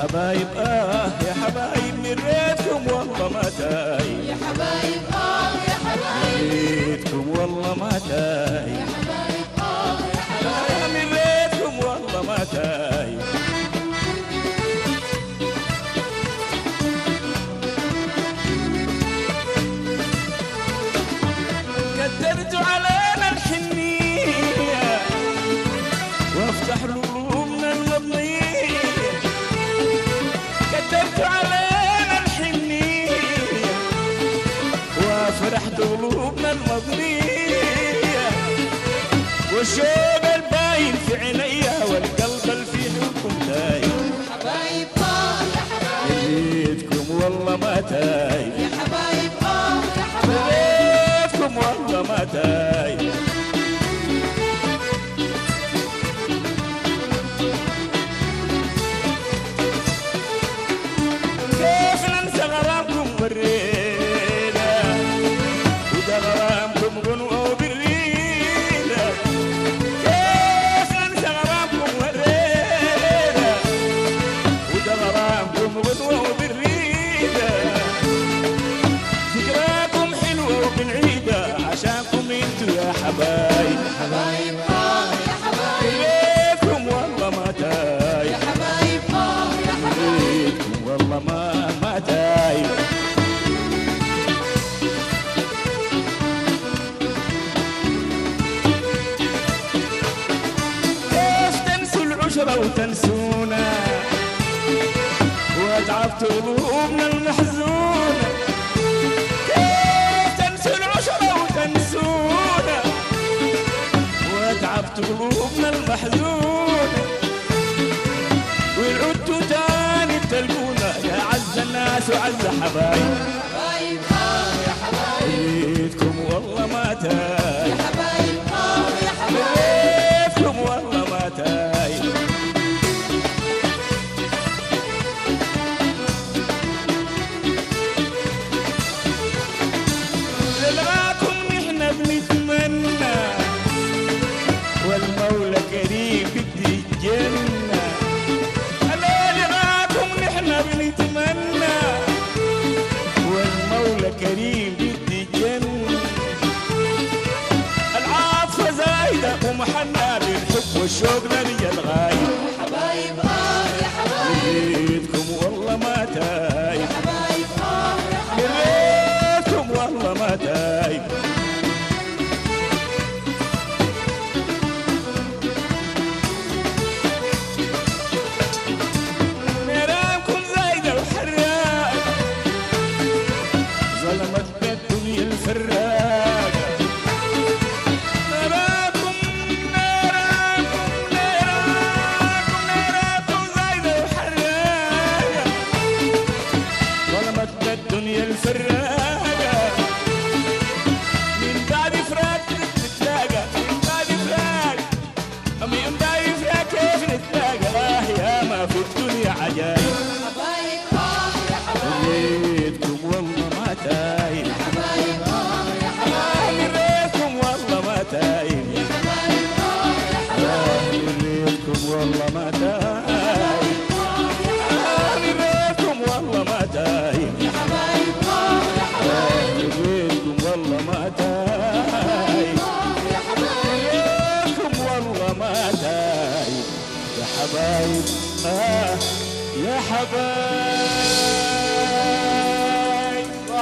حبايب اه يا حبايب من ريتكم والله ما تايب يا حبايب اه يا حبايب ريتكم والله ما تايب يا حبايب اه يا حبايب آه من ريتكم والله ما تايب كترتوا علينا الحنية وافتح قلوبنا المضنية كترتوا علينا الحنية وافرحت قلوبنا المضنية والشوق الباين في عينيا والقلب اللي في حبكم تايب حبايب اه يا حبايب ريتكم والله ما تايب يا حبايب اه يا حبايب ريتكم والله ما تايب كيف ننسى غرامكم والريلة وده غرامكم غنوة وبالريلة كيف ننسى غرامكم والريلة وده غرامكم غنوة وبالريلة ذكراكم حلوة وبالعيدة عشانكم انتوا يا حبايب حبايب اه يا حبايب ليكم والله ما تايب يا حبايب اه يا حبايب ليكم والله ما ما تايب كيف تنسوا العشرة وتنسونا واتعبت قلوبنا المحزونة كيف تنسوا العشرة وتنسونا واتعبت قلوبنا المحزونة والعدتوا تاني تلقونا يا عز الناس وعز حبايب حبايب اه يا حبايب ايدكم والله ما تايب يا حبايب اه يا حبايب ايدكم والله ما تايب نلقاكم نحن بنتمنى والمولى كريم بدي الجنة ألا نلقاكم نحن بنتمنى والمولى كريم بدي الجنة العاطفة زايدة ومحنى بالحب والشوق نرجى الغاية حبايب اه يا حبايب ريتكم والله ما تايب حبايب اه يا حبايب ريتكم والله ما تايب مرامكم زايدة وحراقة ظلمت الدنيا الفراقة نراكم نراكم نراكم نراكم زايدة وحراقة ظلمت الدنيا الفراقة من بعد فراق نتلاقى من بعد فراق من بعد فراق كيف نتلاقى آه يا ما في الدنيا عجايب حبايب اه يا حبايب ريتكم والله ما تايب حبايب اه يا حبايب ريتكم والله ما تايب حبايب اه يا حبايب ريتكم والله ما تايب ريتكم والله ما تايب يا حبايب اه يا حبايب ريتكم والله ما تايب اه يا حبايب ريتكم والله ما تايب يا حبايب آه يا حبايب